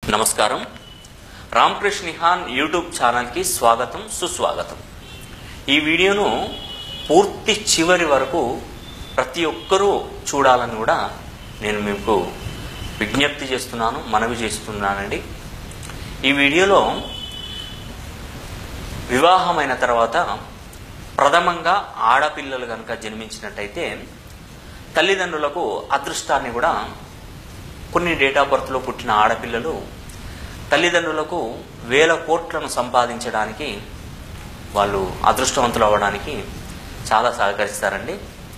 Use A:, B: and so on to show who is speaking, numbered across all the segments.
A: నమస్కారం రామకృష్ణ నిహాన్ యూట్యూబ్ ఛానల్కి స్వాగతం సుస్వాగతం ఈ వీడియోను పూర్తి చివరి వరకు ప్రతి ఒక్కరూ చూడాలని కూడా నేను మీకు విజ్ఞప్తి చేస్తున్నాను మనవి చేస్తున్నానండి ఈ వీడియోలో వివాహమైన తర్వాత ప్రథమంగా ఆడపిల్లలు కనుక జన్మించినట్టయితే తల్లిదండ్రులకు అదృష్టాన్ని కూడా కొన్ని డేట్ ఆఫ్ బర్త్లో పుట్టిన ఆడపిల్లలు తల్లిదండ్రులకు వేల కోట్లను సంపాదించడానికి వాళ్ళు అదృష్టవంతులు అవ్వడానికి చాలా సహకరిస్తారండి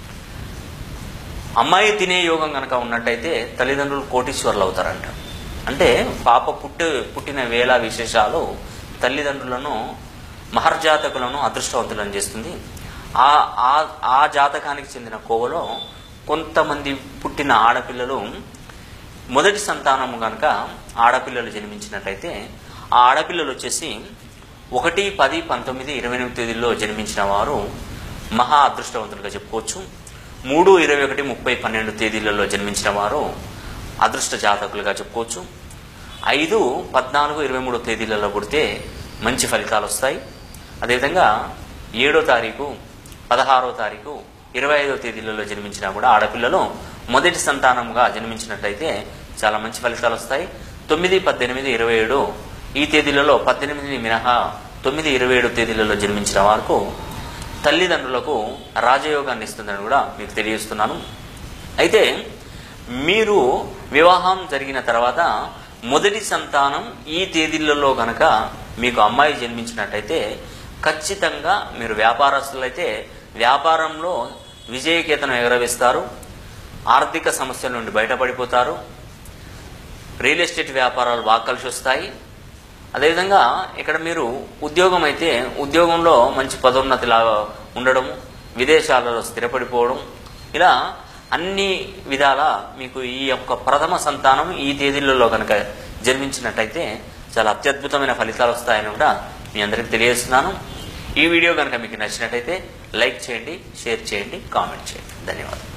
A: అమ్మాయి తినే యోగం కనుక ఉన్నట్టయితే తల్లిదండ్రులు కోటీశ్వర్లు అవుతారంట అంటే పాప పుట్టి పుట్టిన వేళ విశేషాలు తల్లిదండ్రులను మహర్జాతకులను అదృష్టవంతులను చేస్తుంది ఆ ఆ- ఆ జాతకానికి చెందిన కోవలో కొంతమంది పుట్టిన ఆడపిల్లలు మొదటి సంతానం కనుక ఆడపిల్లలు జన్మించినట్లయితే ఆ ఆడపిల్లలు వచ్చేసి ఒకటి పది పంతొమ్మిది ఇరవై ఎనిమిది తేదీల్లో జన్మించిన వారు మహా అదృష్టవంతులుగా చెప్పుకోవచ్చు మూడు ఇరవై ఒకటి ముప్పై పన్నెండు తేదీలలో జన్మించిన వారు అదృష్ట జాతకులుగా చెప్పుకోవచ్చు ఐదు పద్నాలుగు ఇరవై మూడు తేదీలలో పుడితే మంచి ఫలితాలు వస్తాయి అదేవిధంగా ఏడో తారీఖు పదహారో తారీఖు ఇరవై ఐదో తేదీలలో జన్మించినా కూడా ఆడపిల్లలు మొదటి సంతానంగా జన్మించినట్లయితే చాలా మంచి ఫలితాలు వస్తాయి తొమ్మిది పద్దెనిమిది ఇరవై ఏడు ఈ తేదీలలో పద్దెనిమిది మినహా తొమ్మిది ఇరవై ఏడు తేదీలలో జన్మించిన వారికి తల్లిదండ్రులకు రాజయోగాన్ని ఇస్తుందని కూడా మీకు తెలియజేస్తున్నాను అయితే మీరు వివాహం జరిగిన తర్వాత మొదటి సంతానం ఈ తేదీలలో గనక మీకు అమ్మాయి జన్మించినట్టయితే ఖచ్చితంగా మీరు వ్యాపారస్తులైతే వ్యాపారంలో విజయకేతనం ఎగరవేస్తారు ఆర్థిక సమస్యల నుండి బయటపడిపోతారు రియల్ ఎస్టేట్ వ్యాపారాలు బాగా కలిసి వస్తాయి అదేవిధంగా ఇక్కడ మీరు ఉద్యోగం అయితే ఉద్యోగంలో మంచి పదోన్నతి లాగా ఉండడము విదేశాలలో స్థిరపడిపోవడం ఇలా అన్ని విధాల మీకు ఈ యొక్క ప్రథమ సంతానం ఈ తేదీలలో కనుక జన్మించినట్టయితే చాలా అత్యద్భుతమైన ఫలితాలు వస్తాయని కూడా మీ అందరికీ తెలియజేస్తున్నాను ఈ వీడియో కనుక మీకు నచ్చినట్టయితే లైక్ చేయండి షేర్ చేయండి కామెంట్ చేయండి ధన్యవాదాలు